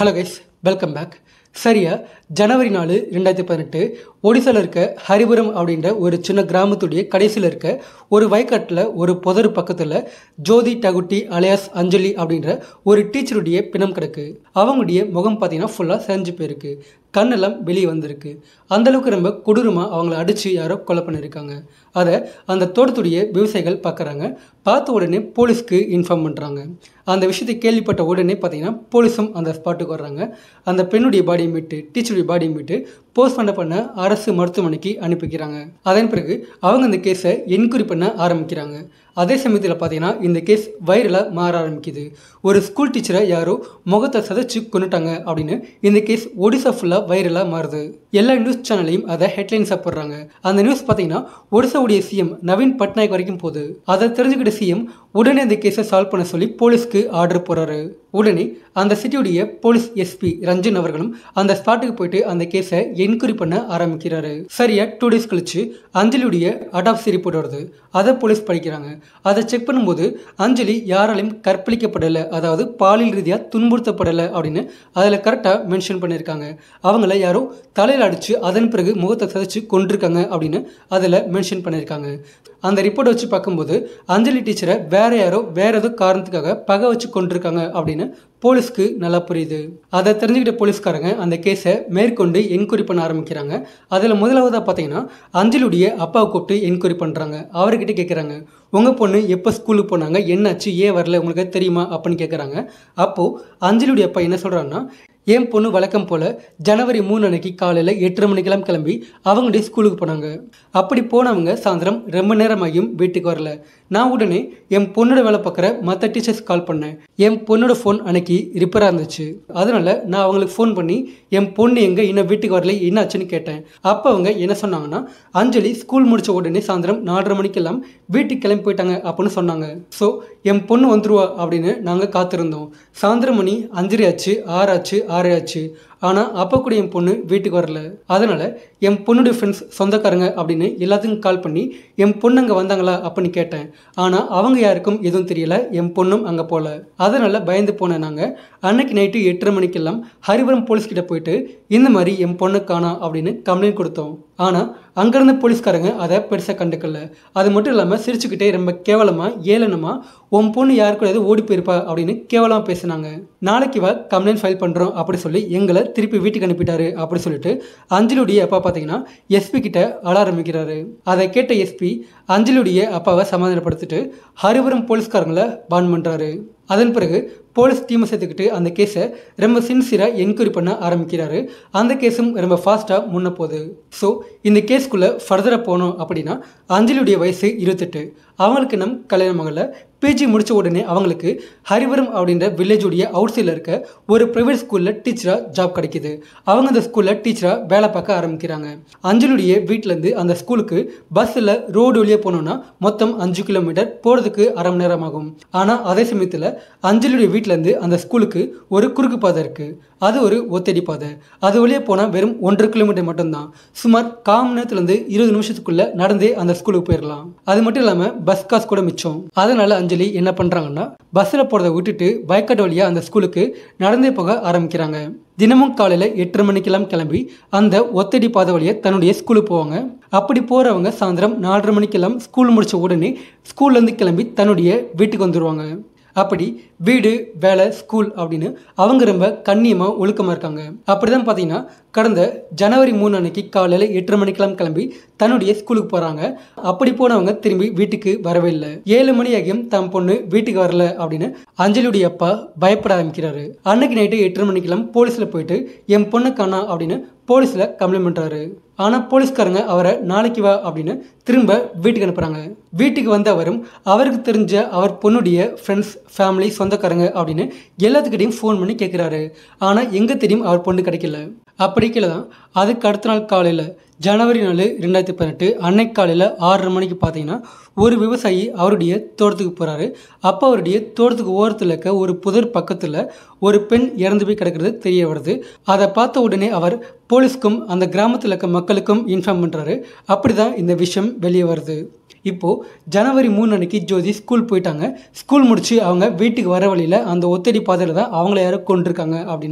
hello guys welcome back சரியா ஜனவரி நாலு ரெண்டாயிரத்தி பதினெட்டு ஒடிசாவில் இருக்க ஹரிபுரம் அப்படின்ற ஒரு சின்ன கிராமத்துடைய கடைசியில் இருக்க ஒரு வயக்காட்டில் ஒரு புதரு பக்கத்தில் ஜோதி டகுட்டி அலையாஸ் அஞ்சலி அப்படின்ற ஒரு டீச்சருடைய பிணம் கிடக்கு அவங்களுடைய முகம் பார்த்தீங்கன்னா ஃபுல்லாக செஞ்சு போயிருக்கு கண்ணெல்லாம் வெளியே வந்திருக்கு அந்தளவுக்கு ரொம்ப கொடூரமாக அவங்கள அடித்து யாரோ கொலை பண்ணியிருக்காங்க அதை அந்த தோட்டத்துடைய விவசாயிகள் பார்க்குறாங்க பார்த்த உடனே போலீஸ்க்கு இன்ஃபார்ம் பண்ணுறாங்க அந்த விஷயத்தை கேள்விப்பட்ட உடனே பார்த்தீங்கன்னா போலீஸும் அந்த ஸ்பாட்டுக்கு வர்றாங்க அந்த பெண்ணுடைய பாடியை மீட்டு டீச்சருடைய பாடியை மீட்டு போஸ்ட் பண்ண பண்ண அரசு மருத்துவமனைக்கு அனுப்பிக்கிறாங்க அதன் பிறகு அவங்க இந்த கேஸை என்கொயரி பண்ண ஆரம்பிக்கிறாங்க அதே சமயத்தில் பார்த்தீங்கன்னா இந்த கேஸ் வைரலாக மாற ஆரம்பிக்குது ஒரு ஸ்கூல் டீச்சரை யாரோ முகத்தை சதைச்சு கொண்டுட்டாங்க அப்படின்னு இந்த கேஸ் ஒடிசா ஃபுல்லாக வைரலாக மாறுது எல்லா நியூஸ் சேனல்லையும் அதை ஹெட்லைன்ஸாக போடுறாங்க அந்த நியூஸ் பார்த்தீங்கன்னா ஒடிசாவுடைய சிஎம் நவீன் பட்நாயக் வரைக்கும் போகுது அதை தெரிஞ்சுக்கிட்ட சிஎம் உடனே அந்த கேஸை சால்வ் பண்ண சொல்லி போலீஸ்க்கு ஆர்டர் போடுறாரு உடனே அந்த சிட்டியுடைய போலீஸ் எஸ்பி ரஞ்சன் அவர்களும் அந்த ஸ்பாட்டுக்கு போயிட்டு அந்த கேஸை என்கொயரி பண்ண ஆரம்பிக்கிறாரு சரியா டூ டேஸ் கழிச்சு அஞ்சலியுடைய அடாப்சி ரிப்போர்ட் வருது அதை போலீஸ் படிக்கிறாங்க அதை செக் பண்ணும்போது அஞ்சலி யாராலையும் கற்பழிக்கப்படலை அதாவது பாலியல் ரீதியாக துன்புறுத்தப்படலை அப்படின்னு அதில் கரெக்டாக மென்ஷன் பண்ணியிருக்காங்க அவங்கள யாரோ தலையில் அடித்து அதன் பிறகு முகத்தை சதைச்சு கொண்டிருக்காங்க அப்படின்னு அதில் மென்ஷன் பண்ணியிருக்காங்க அந்த ரிப்போர்ட் வச்சு பார்க்கும்போது அஞ்சலி டீச்சரை வேற யாரோ வேற ஏதோ காரணத்துக்காக பகை வச்சு கொண்டிருக்காங்க அப்படின்னு போலீஸ்க்கு நல்லா புரியுது அதை தெரிஞ்சுக்கிட்ட போலீஸ்காரங்க அந்த கேஸை மேற்கொண்டு என்கொயரி பண்ண ஆரம்பிக்கிறாங்க அதில் முதலாவதாக பார்த்தீங்கன்னா அஞ்சலியுடைய அப்பாவை கூப்பிட்டு என்கொயரி பண்ணுறாங்க அவர்கிட்ட கேட்குறாங்க உங்கள் பொண்ணு எப்போ ஸ்கூலுக்கு போனாங்க என்னாச்சு ஏன் வரல உங்களுக்கு தெரியுமா அப்படின்னு கேட்குறாங்க அப்போது அஞ்சலியுடைய அப்பா என்ன சொல்கிறாங்கன்னா என் பொண்ணு வழக்கம் போல் ஜனவரி மூணு அன்னைக்கு காலையில் எட்டரை மணிக்கெல்லாம் கிளம்பி அவங்களுடைய ஸ்கூலுக்கு போனாங்க அப்படி போனவங்க சாயந்தரம் ரொம்ப நேரமாகியும் வீட்டுக்கு வரல நான் உடனே என் பொண்ணோட வேலை பார்க்குற மற்ற டீச்சர்ஸ் கால் பண்ணேன் என் பொண்ணோட ஃபோன் அன்னைக்கு ரிப்பேராக இருந்துச்சு அதனால் நான் அவங்களுக்கு ஃபோன் பண்ணி என் பொண்ணு எங்கே இன்னும் வீட்டுக்கு வரல என்னாச்சுன்னு கேட்டேன் அப்போ அவங்க என்ன சொன்னாங்கன்னா அஞ்சலி ஸ்கூல் முடித்த உடனே சாயந்தரம் நாலரை மணிக்கெல்லாம் வீட்டுக்கு கிளம்பி போயிட்டாங்க அப்படின்னு சொன்னாங்க ஸோ என் பொண்ணு வந்துருவா அப்படின்னு நாங்கள் காத்திருந்தோம் சாயந்தரம் மணி அஞ்சரை ஆச்சு ஆறாச்சு ஆறு ஆச்சு ஆனால் அப்போ கூட என் பொண்ணு வீட்டுக்கு வரல அதனால் என் பொண்ணுடைய ஃப்ரெண்ட்ஸ் சொந்தக்காரங்க அப்படின்னு எல்லாத்துக்கும் கால் பண்ணி என் பொண்ணு அங்கே வந்தாங்களா அப்படின்னு கேட்டேன் ஆனால் அவங்க யாருக்கும் எதுவும் தெரியல என் பொண்ணும் அங்கே போகல அதனால் பயந்து போனேன் நாங்கள் அன்னைக்கு நைட்டு எட்டரை மணிக்கெல்லாம் ஹரிபுரம் போலீஸ்கிட்ட போயிட்டு இந்த மாதிரி என் பொண்ணு காணா அப்படின்னு கம்ப்ளைண்ட் கொடுத்தோம் ஆனால் அங்கேருந்த போலீஸ்காரங்க அதை பெருசாக கண்டுக்கல அது மட்டும் இல்லாமல் சிரிச்சுக்கிட்டே ரொம்ப கேவலமாக ஏளனமாக உன் பொண்ணு யாரு கூட ஓடி போயிருப்பா அப்படின்னு கேவலமாக பேசினாங்க நாளைக்கு வா கம்ப்ளைண்ட் ஃபைல் பண்ணுறோம் அப்படி சொல்லி எங்களை திருப்பி வீட்டுக்கு அனுப்பிட்டாரு அப்படி சொல்லிட்டு அஞ்சலியுடைய அப்பா பார்த்தீங்கன்னா எஸ்பி கிட்ட அழ ஆரம்பிக்கிறாரு அதை கேட்ட எஸ்பி அஞ்சலியுடைய அப்பாவை சமாதானப்படுத்திட்டு ஹரிபுரம் போலீஸ்காரங்களை பான் பண்ணுறாரு அதன் பிறகு போலீஸ் டீமை சேர்த்துக்கிட்டு அந்த கேஸை ரொம்ப சின்சியராக என்கொயரி பண்ண ஆரம்பிக்கிறாரு அந்த கேஸும் ரொம்ப ஃபாஸ்ட்டாக முன்ன போகுது ஸோ இந்த கேஸ்க்குள்ளே ஃபர்தராக போனோம் அப்படின்னா அஞ்சலியுடைய வயசு இருபத்தெட்டு அவங்களுக்கு நம் கல்யாணம் மகளில் பிஜி முடித்த உடனே அவங்களுக்கு ஹரிவரம் அப்படின்ற வில்லேஜுடைய அவுட் சைடில் இருக்க ஒரு ப்ரைவேட் ஸ்கூலில் டீச்சராக ஜாப் கிடைக்கிது அவங்க அந்த ஸ்கூலில் டீச்சராக வேலை பார்க்க ஆரம்பிக்கிறாங்க அஞ்சலியுடைய வீட்டிலேருந்து அந்த ஸ்கூலுக்கு பஸ்ஸில் ரோடு வழியாக போனோன்னா மொத்தம் அஞ்சு கிலோமீட்டர் போகிறதுக்கு அரை மணி நேரம் ஆகும் ஆனால் அதே சமயத்தில் அஞ்சலியுடைய வீட்டிலேருந்து அந்த ஸ்கூலுக்கு ஒரு குறுக்கு பாதை இருக்குது அது ஒரு ஒத்தடி பாதை அது வழியாக போனால் வெறும் ஒன்றரை கிலோமீட்டர் மட்டும்தான் சுமார் கால் மணி நேரத்துலேருந்து இருபது நிமிஷத்துக்குள்ளே நடந்தே அந்த ஸ்கூலுக்கு போயிடலாம் அது மட்டும் இல்லாமல் பஸ் காசு கூட மிச்சம் அதனால் அஞ்சலி என்ன பண்ணுறாங்கன்னா பஸ்ஸில் போகிறத விட்டுட்டு வயக்காட்டு வழியாக அந்த ஸ்கூலுக்கு நடந்தே போக ஆரம்பிக்கிறாங்க தினமும் காலையில் எட்டரை மணிக்கெல்லாம் கிளம்பி அந்த ஒத்தடி பாதை வழியாக தன்னுடைய ஸ்கூலுக்கு போவாங்க அப்படி போகிறவங்க சாயந்தரம் நாலரை மணிக்கெல்லாம் ஸ்கூல் முடித்த உடனே ஸ்கூல்லேருந்து கிளம்பி தன்னுடைய வீட்டுக்கு வந்துடுவாங்க அப்படி வீடு வேலை ஸ்கூல் அப்படின்னு அவங்க ரொம்ப கண்ணியமாக ஒழுக்கமாக இருக்காங்க அப்படி தான் பார்த்தீங்கன்னா கடந்த ஜனவரி மூணு அன்னைக்கு காலையில் எட்டரை மணிக்கெல்லாம் கிளம்பி தன்னுடைய ஸ்கூலுக்கு போகிறாங்க அப்படி போனவங்க திரும்பி வீட்டுக்கு வரவே இல்லை ஏழு மணி ஆகியும் தன் பொண்ணு வீட்டுக்கு வரல அப்படின்னு அஞ்சலியுடைய அப்பா பயப்பட ஆரம்பிக்கிறாரு அன்னைக்கு நைட்டு எட்டரை மணிக்கெல்லாம் போலீஸில் போயிட்டு என் பொண்ணு காணா அப்படின்னு போலீஸில் கம்ப்ளைண்ட் பண்ணுறாரு ஆனால் போலீஸ்காரங்க அவரை நாளைக்கு வா அப்படின்னு திரும்ப வீட்டுக்கு அனுப்புகிறாங்க வீட்டுக்கு வந்த அவரும் அவருக்கு தெரிஞ்ச அவர் பொண்ணுடைய ஃப்ரெண்ட்ஸ் ஃபேமிலி சொந்தக்காரங்க அப்படின்னு எல்லாத்துக்கிட்டையும் ஃபோன் பண்ணி கேட்குறாரு ஆனால் எங்கே தெரியும் அவர் பொண்ணு கிடைக்கல அப்படி கீழே தான் அதுக்கு அடுத்த நாள் காலையில் ஜனவரி நாலு ரெண்டாயிரத்தி பதினெட்டு அன்னைக்கு காலையில் ஆறரை மணிக்கு பார்த்தீங்கன்னா ஒரு விவசாயி அவருடைய தோட்டத்துக்கு போகிறாரு அப்போ அவருடைய தோட்டத்துக்கு ஓரத்தில் இருக்க ஒரு புதர் பக்கத்தில் ஒரு பெண் இறந்து போய் கிடக்கிறது தெரிய வருது அதை பார்த்த உடனே அவர் போலீஸ்க்கும் அந்த கிராமத்தில் இருக்க மக்களுக்கும் இன்ஃபார்ம் பண்ணுறாரு அப்படி தான் இந்த விஷயம் வெளியே வருது இப்போது ஜனவரி மூணு அன்னைக்கு ஜோதி ஸ்கூல் போயிட்டாங்க ஸ்கூல் முடிச்சு அவங்க வீட்டுக்கு வர வழியில் அந்த ஒத்தடி பாதையில் தான் அவங்கள யாரோ கொண்டிருக்காங்க அப்படின்னு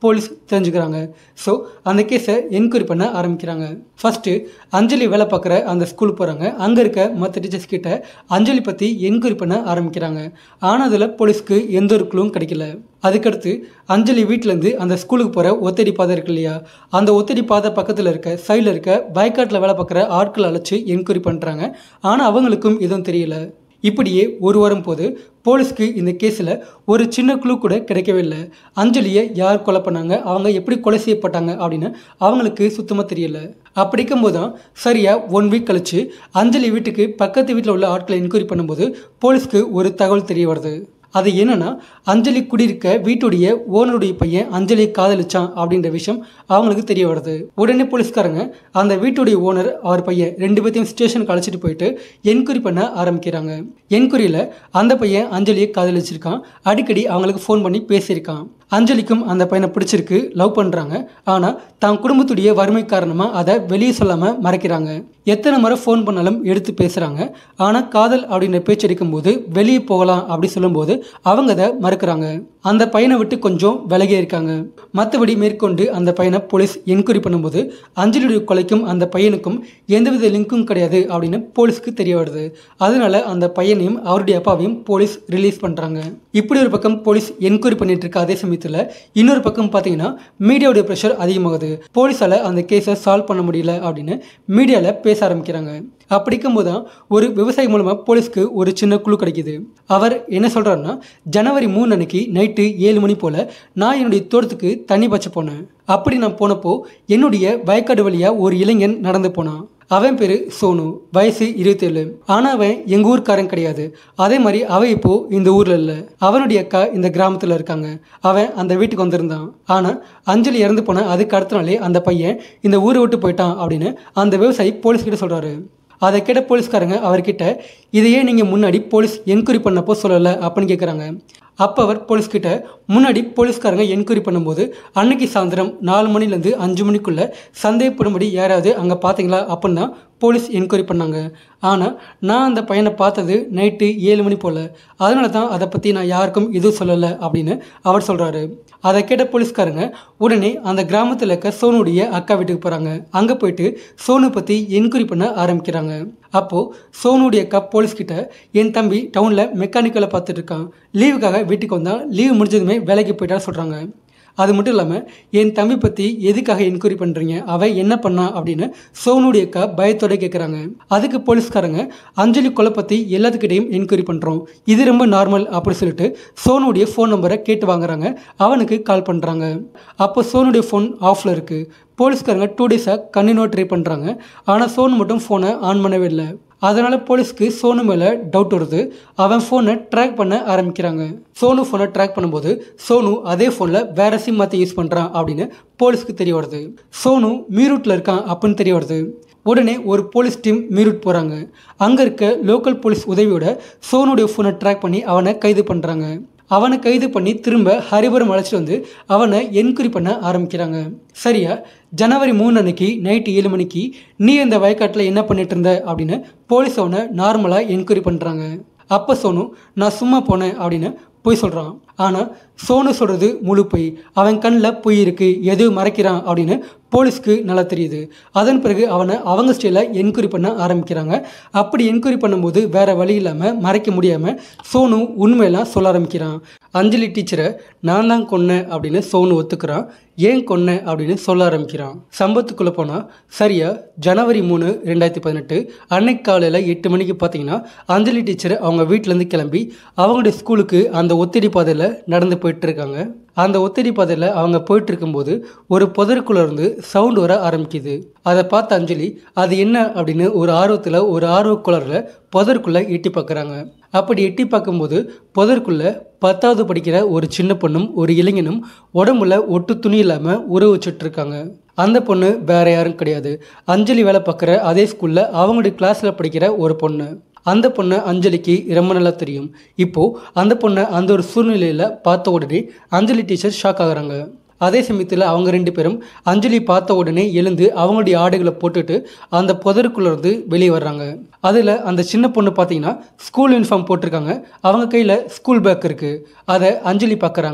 போலீஸ் தெரிஞ்சுக்கிறாங்க ஸோ அந்த கேஸை என்கொயரி பண்ண ஆரம்பிக்கிறாங்க ஃபஸ்ட்டு அஞ்சலி வேலை பார்க்குற அந்த ஸ்கூலுக்கு போகிறாங்க அங்கே இருக்க மற்ற டீச்சர்ஸ் கிட்ட அஞ்சலி பற்றி என்கொயரி பண்ண ஆரம்பிக்கிறாங்க ஆனால் அதில் போலீஸ்க்கு எந்த ஒரு க்ளூவும் கிடைக்கல அதுக்கடுத்து அஞ்சலி வீட்டிலேருந்து அந்த ஸ்கூலுக்கு போகிற ஒத்தடி பாதை இருக்கு இல்லையா அந்த ஒத்தடி பாதை பக்கத்தில் இருக்க சைடில் இருக்க பைக்காட்டில் வேலை பார்க்குற ஆட்களை அழைச்சி என்கொயரி பண்ணுறாங்க ஆனால் அவங்களுக்கும் எதுவும் தெரியல இப்படியே ஒரு வாரம் போது போலீஸ்க்கு இந்த கேஸில் ஒரு சின்ன குழு கூட கிடைக்கவே இல்லை அஞ்சலியை யார் கொலை பண்ணாங்க அவங்க எப்படி கொலை செய்யப்பட்டாங்க அப்படின்னு அவங்களுக்கு சுத்தமாக தெரியல அப்படிக்கும் போது தான் சரியாக ஒன் வீக் கழிச்சு அஞ்சலி வீட்டுக்கு பக்கத்து வீட்டில் உள்ள ஆட்களை என்கொயரி பண்ணும்போது போலீஸ்க்கு ஒரு தகவல் தெரிய வருது அது என்னன்னா அஞ்சலி குடியிருக்க வீட்டுடைய ஓனருடைய பையன் அஞ்சலியை காதலிச்சான் அப்படின்ற விஷயம் அவங்களுக்கு தெரிய வருது உடனே போலீஸ்காரங்க அந்த வீட்டுடைய ஓனர் அவர் பையன் ரெண்டு பேர்த்தையும் ஸ்டேஷனுக்கு அழைச்சிட்டு போயிட்டு என்கொயரி பண்ண ஆரம்பிக்கிறாங்க என்கொயரியில் அந்த பையன் அஞ்சலியை காதலிச்சிருக்கான் அடிக்கடி அவங்களுக்கு ஃபோன் பண்ணி பேசியிருக்கான் அஞ்சலிக்கும் அந்த பையனை பிடிச்சிருக்கு லவ் பண்ணுறாங்க ஆனால் தான் குடும்பத்துடைய வறுமை காரணமாக அதை வெளியே சொல்லாமல் மறைக்கிறாங்க எத்தனை முறை ஃபோன் பண்ணாலும் எடுத்து பேசுகிறாங்க ஆனால் காதல் அப்படின்ற பேச்சு எடுக்கும்போது வெளியே போகலாம் அப்படி சொல்லும்போது அவங்க அதை மறுக்கிறாங்க அந்த பையனை விட்டு கொஞ்சம் விலகே இருக்காங்க மற்றபடி மேற்கொண்டு அந்த பையனை போலீஸ் என்கொயரி பண்ணும்போது அஞ்சலியுடைய கொலைக்கும் அந்த பையனுக்கும் எந்தவித லிங்க்கும் கிடையாது அப்படின்னு போலீஸ்க்கு தெரிய வருது அதனால அந்த பையனையும் அவருடைய அப்பாவையும் போலீஸ் ரிலீஸ் பண்ணுறாங்க இப்படி ஒரு பக்கம் போலீஸ் என்கொயரி பண்ணிட்டு இருக்க அதே சமயத்தில் இன்னொரு பக்கம் பார்த்தீங்கன்னா மீடியாவுடைய ப்ரெஷர் அதிகமாகுது போலீஸால் அந்த கேஸை சால்வ் பண்ண முடியல அப்படின்னு மீடியாவில் பேச ஆரம்பிக்கிறாங்க அப்படிக்கும் போது தான் ஒரு விவசாயி மூலமாக போலீஸ்க்கு ஒரு சின்ன குழு கிடைக்குது அவர் என்ன சொல்கிறாருன்னா ஜனவரி மூணு அன்னைக்கு நைட்டு ஏழு மணி போல் நான் என்னுடைய தோட்டத்துக்கு தண்ணி பச்சை போனேன் அப்படி நான் போனப்போ என்னுடைய வயக்காடு வழியாக ஒரு இளைஞன் நடந்து போனான் அவன் பேர் சோனு வயசு இருபத்தேழு ஆனால் அவன் எங்கள் ஊர்க்காரன் கிடையாது அதே மாதிரி அவன் இப்போ இந்த ஊரில் இல்லை அவனுடைய அக்கா இந்த கிராமத்தில் இருக்காங்க அவன் அந்த வீட்டுக்கு வந்திருந்தான் ஆனால் அஞ்சலி இறந்து போன அதுக்கு அடுத்த நாளே அந்த பையன் இந்த ஊரை விட்டு போயிட்டான் அப்படின்னு அந்த விவசாயி போலீஸ்கிட்ட சொல்கிறாரு அதை கேட்ட போலீஸ்காரங்க அவர்கிட்ட இதையே நீங்கள் முன்னாடி போலீஸ் என்கொயரி பண்ணப்போ சொல்லலை அப்படின்னு கேட்குறாங்க அப்போ அவர் போலீஸ்கிட்ட முன்னாடி போலீஸ்காரங்க என்கொயரி பண்ணும்போது அன்னைக்கு சாயந்தரம் நாலு மணிலேருந்து அஞ்சு மணிக்குள்ளே சந்தேகப்படும்படி யாராவது அங்கே பார்த்தீங்களா அப்படின்னு தான் போலீஸ் என்கொயரி பண்ணாங்க ஆனால் நான் அந்த பையனை பார்த்தது நைட்டு ஏழு மணி போல் அதனால தான் அதை பற்றி நான் யாருக்கும் எதுவும் சொல்லலை அப்படின்னு அவர் சொல்கிறாரு அதை கேட்ட போலீஸ்காரங்க உடனே அந்த கிராமத்தில் இருக்க சோனுடைய அக்கா வீட்டுக்கு போகிறாங்க அங்கே போயிட்டு சோனு பற்றி என்கொயரி பண்ண ஆரம்பிக்கிறாங்க அப்போது சோனுடைய அக்கா போலீஸ்கிட்ட என் தம்பி டவுனில் மெக்கானிக்கலை பார்த்துட்டு இருக்கான் லீவுக்காக வீட்டுக்கு வந்தால் லீவு முடிஞ்சதுமே வேலைக்கு போயிட்டான்னு சொல்கிறாங்க அது மட்டும் இல்லாமல் என் தம்பி பற்றி எதுக்காக என்கொயரி பண்ணுறீங்க அவன் என்ன பண்ணா அப்படின்னு சோனுடைய அக்கா பயத்தோட கேட்குறாங்க அதுக்கு போலீஸ்காரங்க அஞ்சலி கொலை பற்றி எல்லாத்துக்கிட்டையும் என்கொயரி பண்ணுறோம் இது ரொம்ப நார்மல் அப்படி சொல்லிட்டு சோனுடைய ஃபோன் நம்பரை கேட்டு வாங்குறாங்க அவனுக்கு கால் பண்ணுறாங்க அப்போ சோனுடைய ஃபோன் ஆஃபில் இருக்குது போலீஸ்காரங்க டூ டேஸாக கண்டினியூ ட்ரை பண்ணுறாங்க ஆனால் சோனு மட்டும் ஃபோனை ஆன் பண்ணவே இல்லை அதனால் போலீஸ்க்கு சோனு மேலே டவுட் வருது அவன் ஃபோனை ட்ராக் பண்ண ஆரம்பிக்கிறாங்க சோனு ஃபோனை ட்ராக் பண்ணும்போது சோனு அதே ஃபோனில் வேற சிம் மாற்றி யூஸ் பண்ணுறான் அப்படின்னு போலீஸ்க்கு தெரிய வருது சோனு மீரூட்டில் இருக்கான் அப்படின்னு தெரிய வருது உடனே ஒரு போலீஸ் டீம் மீரூட் போகிறாங்க அங்கே இருக்க லோக்கல் போலீஸ் உதவியோட சோனுடைய ஃபோனை ட்ராக் பண்ணி அவனை கைது பண்ணுறாங்க அவனை கைது பண்ணி திரும்ப ஹரிபுரம் அழைச்சிட்டு வந்து அவனை என்கொயரி பண்ண ஆரம்பிக்கிறாங்க சரியா ஜனவரி மூணு அன்னைக்கு நைட்டு ஏழு மணிக்கு நீ இந்த வயக்காட்டில் என்ன பண்ணிட்டு இருந்த அப்படின்னு போலீஸ் அவனை நார்மலாக என்கொயரி பண்ணுறாங்க அப்போ சோனு நான் சும்மா போனேன் அப்படின்னு பொய் சொல்கிறான் ஆனால் சோனு சொல்கிறது முழு பொய் அவன் கண்ணில் பொய் இருக்குது எது மறைக்கிறான் அப்படின்னு போலீஸ்க்கு நல்லா தெரியுது அதன் பிறகு அவனை அவங்க ஸ்டைலில் என்கொயரி பண்ண ஆரம்பிக்கிறாங்க அப்படி என்கொயரி பண்ணும்போது வேற வழி இல்லாமல் மறைக்க முடியாமல் சோனு உண்மையெல்லாம் சொல்ல ஆரம்பிக்கிறான் அஞ்சலி டீச்சரை நான் தான் கொன்னேன் அப்படின்னு சோனு ஒத்துக்கிறான் ஏன் கொன்னேன் அப்படின்னு சொல்ல ஆரம்பிக்கிறான் சம்பவத்துக்குள்ளே போனால் சரியா ஜனவரி மூணு ரெண்டாயிரத்தி பதினெட்டு அன்னைக்கு காலையில் எட்டு மணிக்கு பார்த்தீங்கன்னா அஞ்சலி டீச்சர் அவங்க வீட்டிலேருந்து கிளம்பி அவங்களுடைய ஸ்கூலுக்கு அந்த ஒத்தடி பாதையில் நடந்து போயிட்டு இருக்காங்க அந்த ஒத்தடி பாதையில் அவங்க போயிட்டு இருக்கும்போது ஒரு புதருக்குள்ள இருந்து சவுண்ட் வர ஆரம்பிக்குது அதை பார்த்த அஞ்சலி அது என்ன அப்படின்னு ஒரு ஆர்வத்தில் ஒரு ஆர்வக்குளரில் புதருக்குள்ளே எட்டி பார்க்குறாங்க அப்படி எட்டி பார்க்கும்போது புதருக்குள்ளே பத்தாவது படிக்கிற ஒரு சின்ன பொண்ணும் ஒரு இளைஞனும் உடம்புல ஒட்டு துணி இல்லாமல் உறவு வச்சுட்டு இருக்காங்க அந்த பொண்ணு வேற யாரும் கிடையாது அஞ்சலி வேலை பார்க்குற அதே ஸ்கூலில் அவங்களுடைய கிளாஸில் படிக்கிற ஒரு பொண்ணு அந்த பொண்ணை அஞ்சலிக்கு ரொம்ப நல்லா தெரியும் இப்போது அந்த பொண்ணை அந்த ஒரு சூழ்நிலையில் பார்த்த உடனே அஞ்சலி டீச்சர் ஷாக் ஆகுறாங்க அதே சமயத்தில் அவங்க ரெண்டு பேரும் அஞ்சலி பார்த்த உடனே எழுந்து அவங்களுடைய ஆடைகளை போட்டுட்டு அந்த புதருக்குள்ள இருந்து வெளியே வர்றாங்க அதில் அந்த சின்ன பொண்ணு பார்த்தீங்கன்னா ஸ்கூல் யூனிஃபார்ம் போட்டிருக்காங்க அவங்க கையில் ஸ்கூல் பேக் இருக்குது அதை அஞ்சலி பார்க்குறாங்க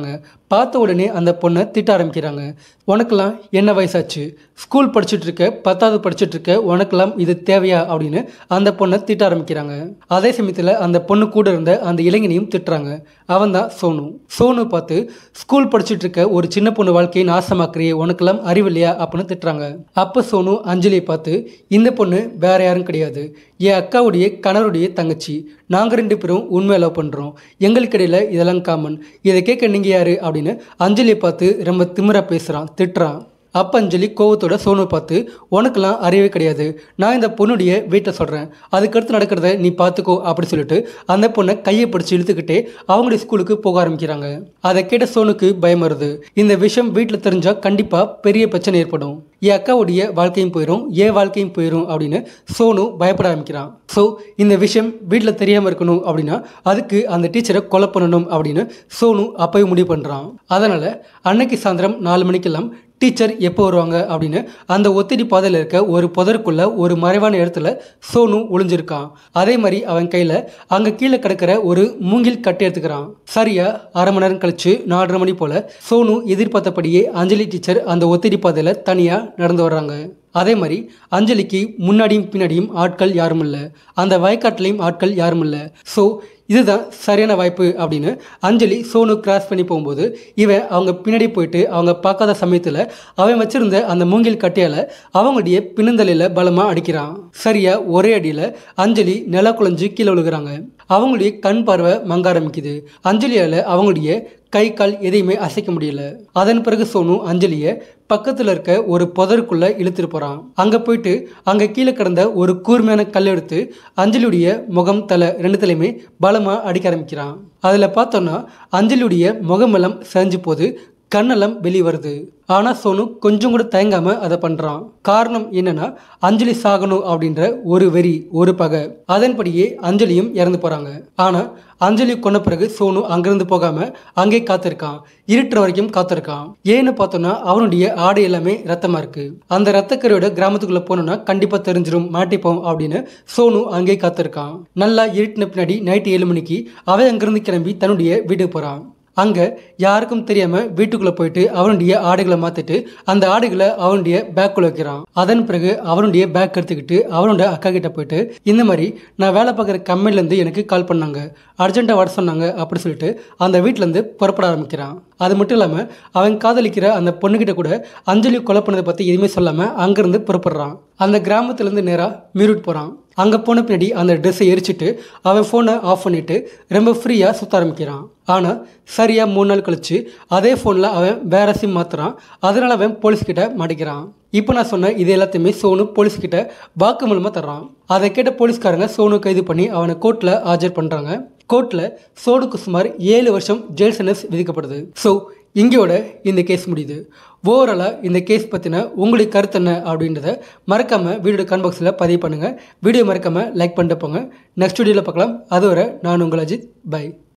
பார்த்த உடனே அந்த பொண்ணை திட்ட ஆரம்பிக்கிறாங்க உனக்கெல்லாம் என்ன வயசாச்சு ஸ்கூல் படிச்சுட்டு இருக்க பத்தாவது படிச்சுட்டு இருக்க உனக்கெல்லாம் இது தேவையா அப்படின்னு அந்த பொண்ணை திட்ட ஆரம்பிக்கிறாங்க அதே சமயத்தில் அந்த பொண்ணு கூட இருந்த அந்த இளைஞனையும் திட்டுறாங்க அவன் தான் சோனு சோனு பார்த்து ஸ்கூல் படிச்சுட்டு இருக்க ஒரு சின்ன பொண்ணு வாழ்க்கையை நாசமாக்குறியே உனக்கெல்லாம் அறிவு இல்லையா அப்படின்னு திட்டுறாங்க அப்போ சோனு அஞ்சலியை பார்த்து இந்த பொண்ணு வேற யாரும் கிடையாது என் அக்காவுடைய கணவருடைய தங்கச்சி நாங்கள் ரெண்டு பேரும் உண்மை லவ் பண்ணுறோம் எங்களுக்கு இடையில இதெல்லாம் காமன் இதை கேட்க நீங்கள் யாரு அப்படின்னு அஞ்சலியை பார்த்து ரொம்ப திமிரா பேசுகிறான் திட்டுறான் அப்போ அஞ்சலி கோவத்தோட சோனு பார்த்து உனக்கெல்லாம் அறிவே கிடையாது நான் இந்த பொண்ணுடைய வீட்டை சொல்கிறேன் அதுக்கடுத்து நடக்கிறத நீ பார்த்துக்கோ அப்படி சொல்லிட்டு அந்த பொண்ணை கையை பிடிச்சி இழுத்துக்கிட்டே அவங்களுடைய ஸ்கூலுக்கு போக ஆரம்பிக்கிறாங்க அதை கேட்ட சோனுக்கு பயம் வருது இந்த விஷயம் வீட்டில் தெரிஞ்சால் கண்டிப்பாக பெரிய பிரச்சனை ஏற்படும் என் அக்காவுடைய வாழ்க்கையும் போயிடும் என் வாழ்க்கையும் போயிடும் அப்படின்னு சோனு பயப்பட ஆரம்பிக்கிறான் ஸோ இந்த விஷயம் வீட்டில் தெரியாமல் இருக்கணும் அப்படின்னா அதுக்கு அந்த டீச்சரை கொலை பண்ணணும் அப்படின்னு சோனு அப்போவே முடிவு பண்ணுறான் அதனால் அன்னைக்கு சாயந்தரம் நாலு மணிக்கெல்லாம் டீச்சர் எப்போ வருவாங்க அப்படின்னு அந்த ஒத்திடி பாதையில் இருக்க ஒரு புதருக்குள்ள ஒரு மறைவான இடத்துல சோனு ஒளிஞ்சிருக்கான் அதே மாதிரி அவன் கையில் அங்கே கீழே கிடக்கிற ஒரு மூங்கில் கட்டி எடுத்துக்கிறான் சரியா அரை மணி நேரம் கழிச்சு நாலரை மணி போல சோனு எதிர்பார்த்தபடியே அஞ்சலி டீச்சர் அந்த ஒத்திடி பாதையில் தனியாக நடந்து வர்றாங்க அதே மாதிரி அஞ்சலிக்கு முன்னாடியும் பின்னாடியும் ஆட்கள் யாரும் இல்லை அந்த வயக்காட்டிலையும் ஆட்கள் யாரும் இல்லை ஸோ இதுதான் சரியான வாய்ப்பு அப்படின்னு அஞ்சலி சோனு கிராஸ் பண்ணி போகும்போது இவன் அவங்க பின்னாடி போயிட்டு அவங்க பார்க்காத சமயத்தில் அவன் வச்சிருந்த அந்த மூங்கில் கட்டையால் அவங்களுடைய பின்னந்தலையில் பலமாக அடிக்கிறான் சரியா ஒரே அடியில் அஞ்சலி நில குழஞ்சு கீழே விழுகிறாங்க அவங்களுடைய கண் பார்வை மங்க ஆரம்பிக்குது அஞ்சலியால் அவங்களுடைய கை கால் எதையுமே அசைக்க முடியல அதன் பிறகு சோனு அஞ்சலியை பக்கத்தில் இருக்க ஒரு புதருக்குள்ள இழுத்துட்டு போகிறான் அங்கே போயிட்டு அங்கே கீழே கிடந்த ஒரு கூர்மையான கல் எடுத்து அஞ்சலியுடைய முகம் தலை ரெண்டுத்துலையுமே பலமாக அடிக்க ஆரம்பிக்கிறான் அதில் பார்த்தோன்னா அஞ்சலியுடைய முகமெல்லாம் செஞ்சு போது கண்ணெல்லாம் வெளியே வருது ஆனால் சோனு கொஞ்சம் கூட தயங்காமல் அதை பண்ணுறான் காரணம் என்னன்னா அஞ்சலி சாகணும் அப்படின்ற ஒரு வெறி ஒரு பகை அதன்படியே அஞ்சலியும் இறந்து போகிறாங்க ஆனால் அஞ்சலி கொன்ன பிறகு சோனு அங்கிருந்து போகாமல் அங்கே காத்திருக்கான் இருட்டுற வரைக்கும் காத்திருக்கான் ஏன்னு பார்த்தோன்னா அவனுடைய ஆடை எல்லாமே ரத்தமாக இருக்கு அந்த ரத்தக்கரையோட கிராமத்துக்குள்ளே போனோம்னா கண்டிப்பாக தெரிஞ்சிடும் மாட்டிப்போம் அப்படின்னு சோனு அங்கே காத்திருக்கான் நல்லா இருட்டின பின்னாடி நைட்டு ஏழு மணிக்கு அவன் அங்கிருந்து கிளம்பி தன்னுடைய வீட்டுக்கு போகிறான் அங்கே யாருக்கும் தெரியாமல் வீட்டுக்குள்ளே போயிட்டு அவனுடைய ஆடைகளை மாற்றிட்டு அந்த ஆடைகளை அவனுடைய பேக்குள்ள வைக்கிறான் அதன் பிறகு அவனுடைய பேக் எடுத்துக்கிட்டு அவனோட அக்கா கிட்ட போயிட்டு இந்த மாதிரி நான் வேலை பார்க்குற கம்பெனிலேருந்து எனக்கு கால் பண்ணாங்க அர்ஜென்ட்டாக வர சொன்னாங்க அப்படி சொல்லிட்டு அந்த வீட்டிலேருந்து புறப்பட ஆரம்பிக்கிறான் அது மட்டும் இல்லாமல் அவன் காதலிக்கிற அந்த பொண்ணுக்கிட்ட கூட அஞ்சலி கொலை பண்ணதை பற்றி எதுவுமே சொல்லாமல் அங்கேருந்து புறப்படுறான் அந்த கிராமத்துலேருந்து நேராக மீரூட் போகிறான் அங்கே போன பின்னாடி அந்த ட்ரெஸ்ஸை எரிச்சிட்டு அவன் ஃபோனை ஆஃப் பண்ணிவிட்டு ரொம்ப ஃப்ரீயாக சுற்ற ஆரம்பிக்கிறான் ஆனால் சரியாக மூணு நாள் கழிச்சு அதே ஃபோனில் அவன் வேற சிம் மாற்றுறான் அதனால் அவன் போலீஸ்கிட்ட மாட்டிக்கிறான் இப்போ நான் சொன்ன இது எல்லாத்தையுமே சோனு போலீஸ்கிட்ட வாக்குமூலமாக தர்றான் அதை கேட்ட போலீஸ்காரங்க சோனு கைது பண்ணி அவனை கோர்ட்டில் ஆஜர் பண்ணுறாங்க கோர்ட்டில் சோனுக்கு சுமார் ஏழு வருஷம் ஜெயில் சென்டென்ஸ் விதிக்கப்படுது ஸோ இங்கேயோட இந்த கேஸ் முடியுது ஓவராலாக இந்த கேஸ் பற்றின உங்களுடைய கருத்து என்ன அப்படின்றத மறக்காமல் வீடியோ கமெண்ட் பாக்ஸில் பதிவு பண்ணுங்கள் வீடியோ மறக்காமல் லைக் பண்ணிட்டு போங்க நெக்ஸ்ட் வீடியோவில் பார்க்கலாம் அதுவரை நான் உங்கள் அஜித் பை